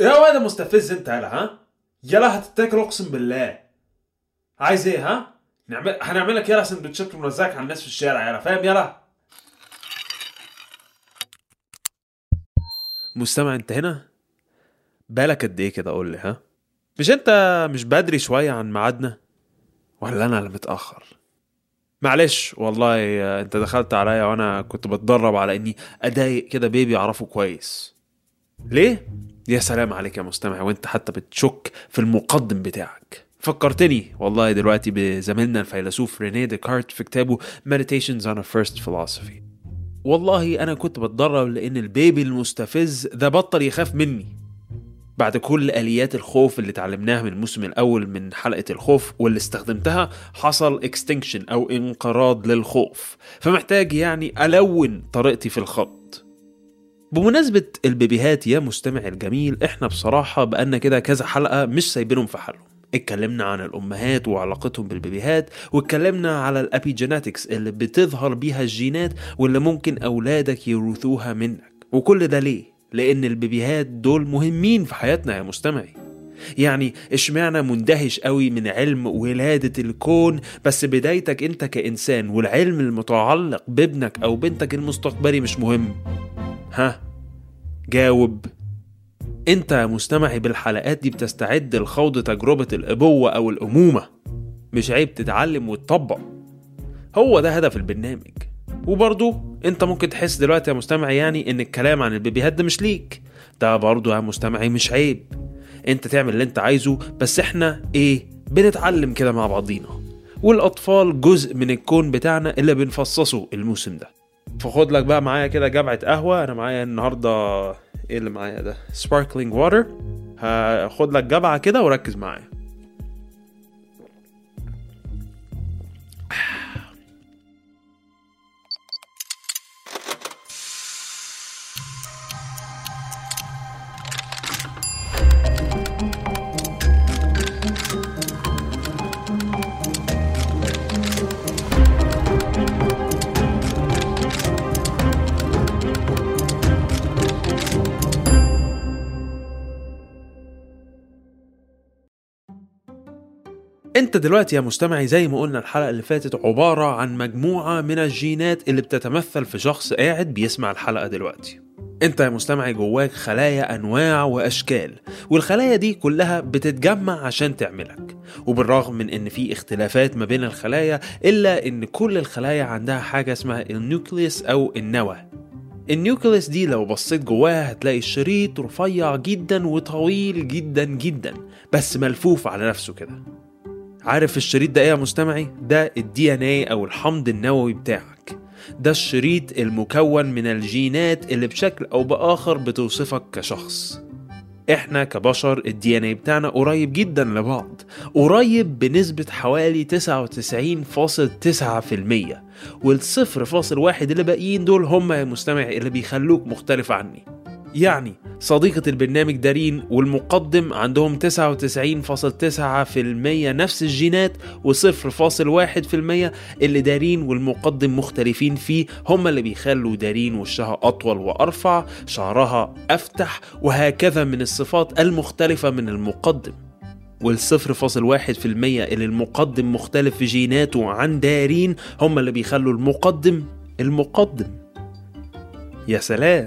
يا واد مستفز انت يلا ها يلا هتتاكل اقسم بالله عايز ايه ها نعمل هنعمل لك يلا سندوتشات ونوزعك على الناس في الشارع يلا فاهم يلا مستمع انت هنا بالك قد ايه كده قول لي ها مش انت مش بدري شويه عن ميعادنا ولا انا اللي متاخر معلش والله انت دخلت عليا وانا كنت بتدرب على اني اضايق كده بيبي اعرفه كويس ليه يا سلام عليك يا مستمع وانت حتى بتشك في المقدم بتاعك فكرتني والله دلوقتي بزميلنا الفيلسوف رينيه ديكارت في كتابه Meditations on a First Philosophy والله انا كنت بتدرب لان البيبي المستفز ده بطل يخاف مني بعد كل اليات الخوف اللي اتعلمناها من الموسم الاول من حلقه الخوف واللي استخدمتها حصل اكستنكشن او انقراض للخوف فمحتاج يعني الون طريقتي في الخط بمناسبة البيبيهات يا مستمع الجميل احنا بصراحة بقالنا كده كذا حلقة مش سايبينهم في حالهم اتكلمنا عن الامهات وعلاقتهم بالبيبيهات واتكلمنا على الابيجيناتكس اللي بتظهر بيها الجينات واللي ممكن اولادك يورثوها منك وكل ده ليه لان البيبيهات دول مهمين في حياتنا يا مستمعي يعني اشمعنى مندهش قوي من علم ولادة الكون بس بدايتك انت كإنسان والعلم المتعلق بابنك او بنتك المستقبلي مش مهم ها جاوب انت يا مستمعي بالحلقات دي بتستعد لخوض تجربة الأبوة أو الأمومة مش عيب تتعلم وتطبق هو ده هدف البرنامج وبرضه انت ممكن تحس دلوقتي يا مستمعي يعني ان الكلام عن البيبيهات ده مش ليك ده برضه يا مستمعي مش عيب انت تعمل اللي انت عايزه بس احنا ايه بنتعلم كده مع بعضينا والاطفال جزء من الكون بتاعنا اللي بنفصصه الموسم ده فخد لك بقى معايا كده جبعة قهوة انا معايا النهاردة ايه اللي معايا ده سباركلينج واتر هاخد لك جبعة كده وركز معايا انت دلوقتي يا مستمعي زي ما قلنا الحلقة اللي فاتت عبارة عن مجموعة من الجينات اللي بتتمثل في شخص قاعد بيسمع الحلقة دلوقتي انت يا مستمعي جواك خلايا انواع واشكال والخلايا دي كلها بتتجمع عشان تعملك وبالرغم من ان في اختلافات ما بين الخلايا الا ان كل الخلايا عندها حاجة اسمها النيوكليوس او النواه النيوكليوس دي لو بصيت جواها هتلاقي الشريط رفيع جدا وطويل جدا جدا بس ملفوف على نفسه كده عارف الشريط ده ايه يا مستمعي؟ ده الدي ان ايه او الحمض النووي بتاعك ده الشريط المكون من الجينات اللي بشكل او باخر بتوصفك كشخص احنا كبشر الدي ان ايه بتاعنا قريب جدا لبعض قريب بنسبة حوالي 99.9% والصفر فاصل واحد اللي باقيين دول هم يا مستمعي اللي بيخلوك مختلف عني يعني صديقة البرنامج دارين والمقدم عندهم 99.9% نفس الجينات و0.1% اللي دارين والمقدم مختلفين فيه هم اللي بيخلوا دارين وشها أطول وأرفع شعرها أفتح وهكذا من الصفات المختلفة من المقدم والصفر فاصل واحد في المية اللي المقدم مختلف في جيناته عن دارين هم اللي بيخلوا المقدم المقدم يا سلام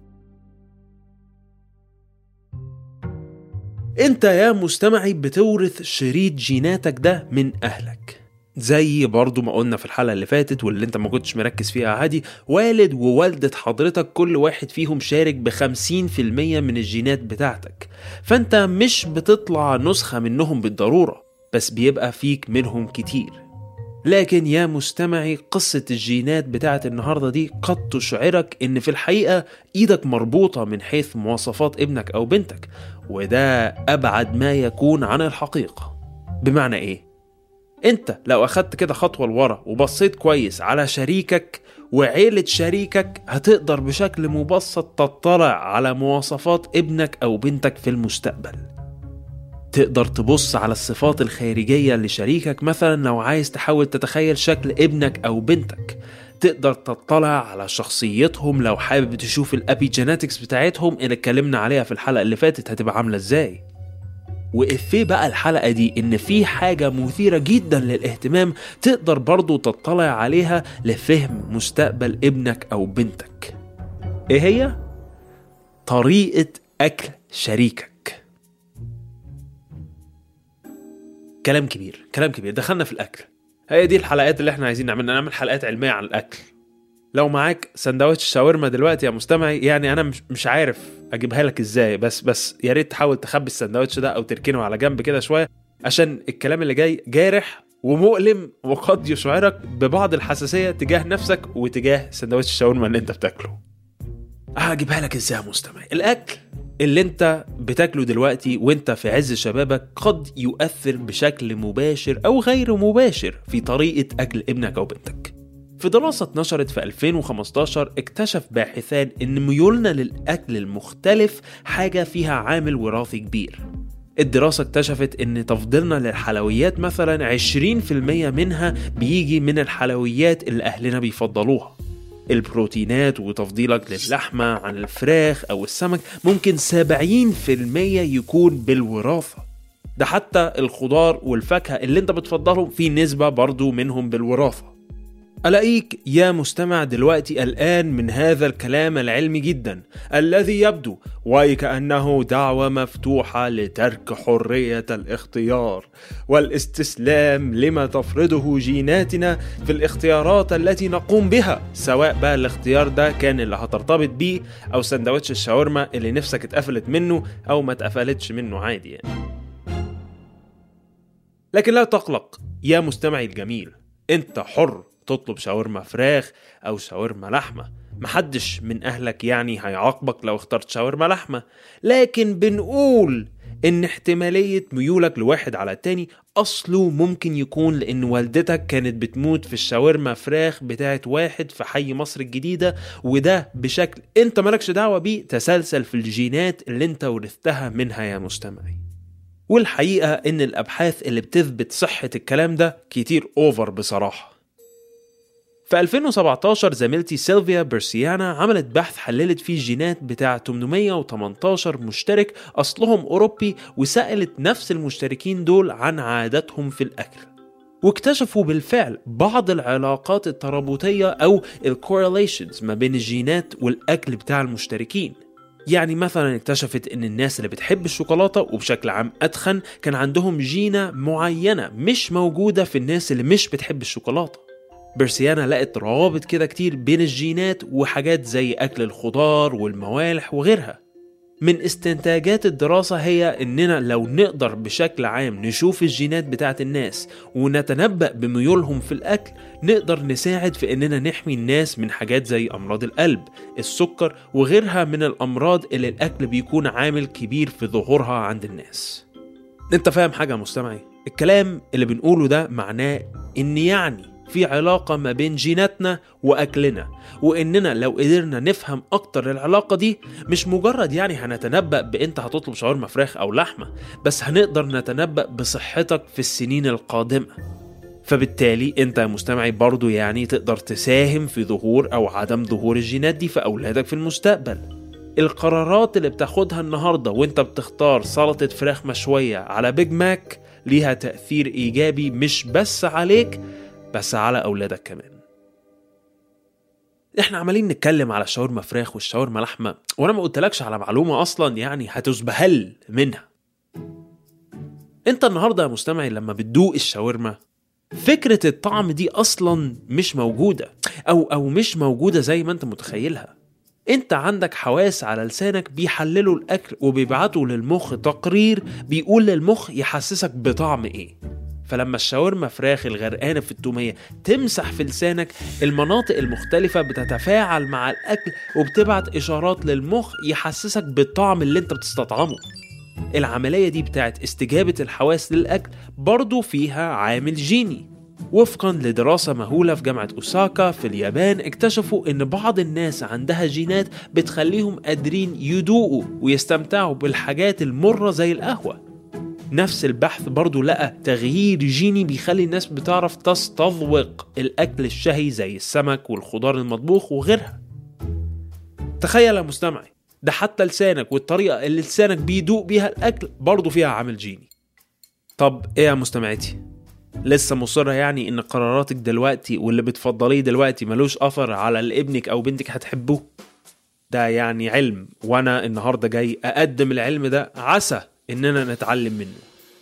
انت يا مستمعي بتورث شريط جيناتك ده من اهلك زي برضو ما قلنا في الحلقة اللي فاتت واللي انت ما كنتش مركز فيها عادي والد ووالدة حضرتك كل واحد فيهم شارك بخمسين في المية من الجينات بتاعتك فانت مش بتطلع نسخة منهم بالضرورة بس بيبقى فيك منهم كتير لكن يا مستمعي قصة الجينات بتاعت النهاردة دي قد تشعرك ان في الحقيقة ايدك مربوطة من حيث مواصفات ابنك او بنتك وده ابعد ما يكون عن الحقيقة بمعنى ايه؟ انت لو اخدت كده خطوة لورا وبصيت كويس على شريكك وعيلة شريكك هتقدر بشكل مبسط تطلع على مواصفات ابنك او بنتك في المستقبل تقدر تبص على الصفات الخارجية لشريكك مثلا لو عايز تحاول تتخيل شكل ابنك أو بنتك تقدر تطلع على شخصيتهم لو حابب تشوف الابيجينetics بتاعتهم اللي اتكلمنا عليها في الحلقة اللي فاتت هتبقى عاملة ازاي وإفيه بقى الحلقة دي إن في حاجة مثيرة جدا للاهتمام تقدر برضو تطلع عليها لفهم مستقبل ابنك أو بنتك إيه هي؟ طريقة أكل شريكك كلام كبير كلام كبير دخلنا في الأكل هي دي الحلقات اللي احنا عايزين نعملها نعمل حلقات علمية عن الأكل لو معاك سندوتش شاورما دلوقتي يا مستمعي يعني انا مش مش عارف اجيبها لك ازاي بس بس يا ريت تحاول تخبي السندوتش ده او تركنه على جنب كده شويه عشان الكلام اللي جاي جارح ومؤلم وقد يشعرك ببعض الحساسيه تجاه نفسك وتجاه سندوتش الشاورما اللي انت بتاكله هجيبها لك ازاي يا مستمعي الاكل اللي انت بتاكله دلوقتي وانت في عز شبابك قد يؤثر بشكل مباشر او غير مباشر في طريقه اكل ابنك او بنتك في دراسة اتنشرت في 2015 اكتشف باحثان ان ميولنا للأكل المختلف حاجة فيها عامل وراثي كبير الدراسة اكتشفت ان تفضيلنا للحلويات مثلا 20% منها بيجي من الحلويات اللي اهلنا بيفضلوها البروتينات وتفضيلك للحمة عن الفراخ او السمك ممكن 70% يكون بالوراثة ده حتى الخضار والفاكهة اللي انت بتفضلهم في نسبة برضو منهم بالوراثة ألاقيك يا مستمع دلوقتي قلقان من هذا الكلام العلمي جدا الذي يبدو وكأنه دعوة مفتوحة لترك حرية الاختيار والاستسلام لما تفرضه جيناتنا في الاختيارات التي نقوم بها سواء بقى الاختيار ده كان اللي هترتبط بيه أو سندوتش الشاورما اللي نفسك اتقفلت منه أو ما اتقفلتش منه عادي يعني. لكن لا تقلق يا مستمعي الجميل انت حر تطلب شاورما فراخ او شاورما لحمه محدش من اهلك يعني هيعاقبك لو اخترت شاورما لحمه لكن بنقول ان احتمالية ميولك لواحد على التاني اصله ممكن يكون لان والدتك كانت بتموت في الشاورما فراخ بتاعت واحد في حي مصر الجديدة وده بشكل انت مالكش دعوة بيه تسلسل في الجينات اللي انت ورثتها منها يا مستمعي والحقيقة ان الابحاث اللي بتثبت صحة الكلام ده كتير اوفر بصراحة في 2017 زميلتي سيلفيا بيرسيانا عملت بحث حللت فيه الجينات بتاع 818 مشترك أصلهم أوروبي وسألت نفس المشتركين دول عن عاداتهم في الأكل واكتشفوا بالفعل بعض العلاقات الترابطية أو الكورليشنز ما بين الجينات والأكل بتاع المشتركين يعني مثلا اكتشفت ان الناس اللي بتحب الشوكولاتة وبشكل عام ادخن كان عندهم جينة معينة مش موجودة في الناس اللي مش بتحب الشوكولاتة برسيانا لقت روابط كده كتير بين الجينات وحاجات زي أكل الخضار والموالح وغيرها من استنتاجات الدراسة هي إننا لو نقدر بشكل عام نشوف الجينات بتاعت الناس ونتنبأ بميولهم في الأكل نقدر نساعد في إننا نحمي الناس من حاجات زي أمراض القلب السكر وغيرها من الأمراض اللي الأكل بيكون عامل كبير في ظهورها عند الناس انت فاهم حاجة يا مستمعي الكلام اللي بنقوله ده معناه إن يعني في علاقة ما بين جيناتنا وأكلنا وإننا لو قدرنا نفهم أكتر العلاقة دي مش مجرد يعني هنتنبأ بإنت هتطلب شاورما فراخ أو لحمة بس هنقدر نتنبأ بصحتك في السنين القادمة فبالتالي انت يا مستمعي برضو يعني تقدر تساهم في ظهور او عدم ظهور الجينات دي في اولادك في المستقبل القرارات اللي بتاخدها النهاردة وانت بتختار سلطة فراخ مشوية على بيج ماك ليها تأثير إيجابي مش بس عليك بس على أولادك كمان احنا عمالين نتكلم على الشاورما فراخ والشاورما لحمة وانا ما قلتلكش على معلومة اصلا يعني هتزبهل منها انت النهاردة يا مستمعي لما بتدوق الشاورما فكرة الطعم دي اصلا مش موجودة او او مش موجودة زي ما انت متخيلها انت عندك حواس على لسانك بيحللوا الاكل وبيبعتوا للمخ تقرير بيقول للمخ يحسسك بطعم ايه فلما الشاورما فراخ الغرقانة في التومية تمسح في لسانك المناطق المختلفة بتتفاعل مع الأكل وبتبعت إشارات للمخ يحسسك بالطعم اللي انت بتستطعمه العملية دي بتاعت استجابة الحواس للأكل برضو فيها عامل جيني وفقا لدراسة مهولة في جامعة أوساكا في اليابان اكتشفوا ان بعض الناس عندها جينات بتخليهم قادرين يدوقوا ويستمتعوا بالحاجات المرة زي القهوة نفس البحث برضو لقى تغيير جيني بيخلي الناس بتعرف تستذوق الأكل الشهي زي السمك والخضار المطبوخ وغيرها تخيل يا مستمعي ده حتى لسانك والطريقة اللي لسانك بيدوق بيها الأكل برضو فيها عامل جيني طب ايه يا مستمعتي لسه مصرة يعني ان قراراتك دلوقتي واللي بتفضليه دلوقتي ملوش اثر على اللي ابنك او بنتك هتحبوه ده يعني علم وانا النهارده جاي اقدم العلم ده عسى اننا نتعلم منه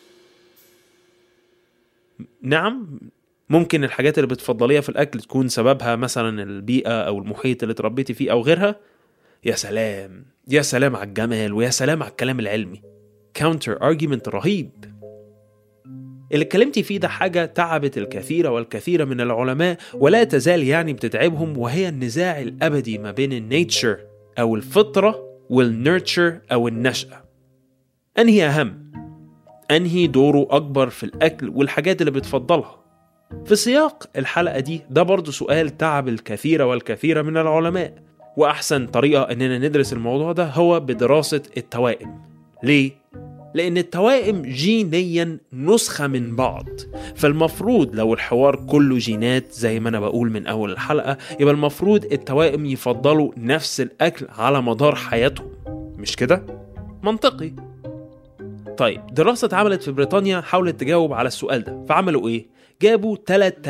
نعم ممكن الحاجات اللي بتفضليها في الاكل تكون سببها مثلا البيئه او المحيط اللي اتربيتي فيه او غيرها يا سلام يا سلام على الجمال ويا سلام على الكلام العلمي كاونتر ارجيومنت رهيب اللي اتكلمتي فيه ده حاجة تعبت الكثير والكثير من العلماء ولا تزال يعني بتتعبهم وهي النزاع الأبدي ما بين النيتشر أو الفطرة والنيرتشر أو النشأة أنهي أهم؟ أنهي دوره أكبر في الأكل والحاجات اللي بتفضلها؟ في سياق الحلقة دي ده برضو سؤال تعب الكثير والكثير من العلماء وأحسن طريقة إننا ندرس الموضوع ده هو بدراسة التوائم ليه؟ لأن التوائم جينيا نسخة من بعض فالمفروض لو الحوار كله جينات زي ما أنا بقول من أول الحلقة يبقى المفروض التوائم يفضلوا نفس الأكل على مدار حياتهم مش كده؟ منطقي طيب دراسة اتعملت في بريطانيا حاولت تجاوب على السؤال ده فعملوا ايه؟ جابوا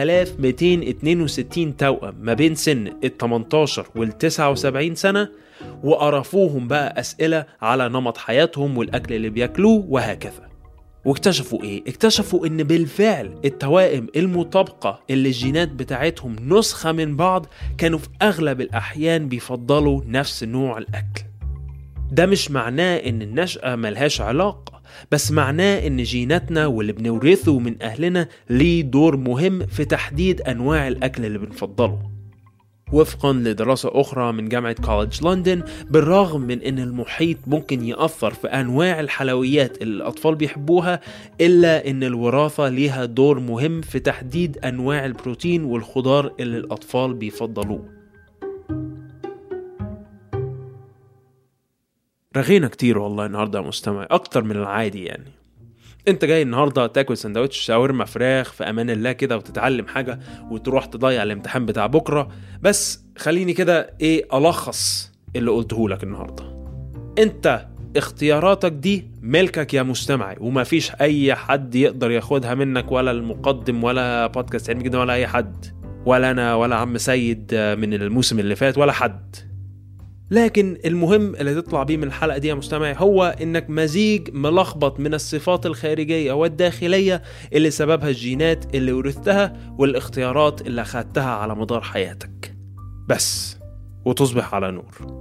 3262 توأم ما بين سن ال 18 وال 79 سنة وقرفوهم بقى أسئلة على نمط حياتهم والأكل اللي بياكلوه وهكذا واكتشفوا ايه؟ اكتشفوا ان بالفعل التوائم المطابقة اللي الجينات بتاعتهم نسخة من بعض كانوا في اغلب الاحيان بيفضلوا نفس نوع الاكل ده مش معناه ان النشأة ملهاش علاقة بس معناه ان جيناتنا واللي بنورثه من اهلنا ليه دور مهم في تحديد انواع الاكل اللي بنفضله وفقا لدراسة أخرى من جامعة كوليدج لندن بالرغم من أن المحيط ممكن يأثر في أنواع الحلويات اللي الأطفال بيحبوها إلا أن الوراثة ليها دور مهم في تحديد أنواع البروتين والخضار اللي الأطفال بيفضلوه رغينا كتير والله النهارده يا مستمع أكتر من العادي يعني انت جاي النهارده تاكل سندوتش شاورما فراخ في امان الله كده وتتعلم حاجه وتروح تضيع الامتحان بتاع بكره بس خليني كده ايه الخص اللي قلته لك النهارده انت اختياراتك دي ملكك يا مستمعي ومفيش اي حد يقدر ياخدها منك ولا المقدم ولا بودكاست علمي جدا ولا اي حد ولا انا ولا عم سيد من الموسم اللي فات ولا حد لكن المهم اللي تطلع بيه من الحلقة دي يا مستمعي هو انك مزيج ملخبط من الصفات الخارجية والداخلية اللي سببها الجينات اللي ورثتها والاختيارات اللي اخدتها على مدار حياتك بس وتصبح على نور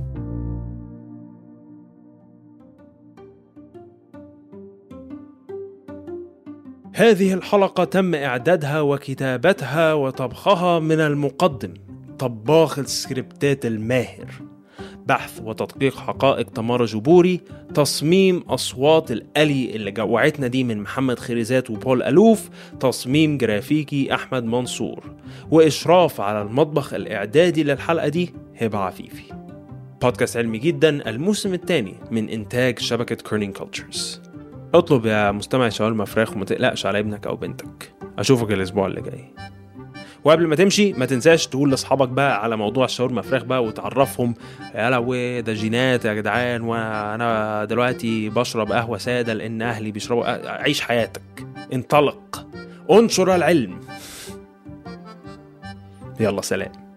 هذه الحلقة تم إعدادها وكتابتها وطبخها من المقدم طباخ السكريبتات الماهر بحث وتدقيق حقائق تمارا جبوري تصميم أصوات الألي اللي جوعتنا دي من محمد خريزات وبول ألوف تصميم جرافيكي أحمد منصور وإشراف على المطبخ الإعدادي للحلقة دي هبة عفيفي بودكاست علمي جدا الموسم الثاني من إنتاج شبكة كورنينج كولتشرز اطلب يا مستمع شاورما فراخ وما تقلقش على ابنك أو بنتك أشوفك الأسبوع اللي جاي وقبل ما تمشي ما تنساش تقول لاصحابك بقى على موضوع الشاورما فراخ بقى وتعرفهم يا لهوي ده جينات يا جدعان وانا دلوقتي بشرب قهوه ساده لان اهلي بيشربوا عيش حياتك انطلق انشر العلم يلا سلام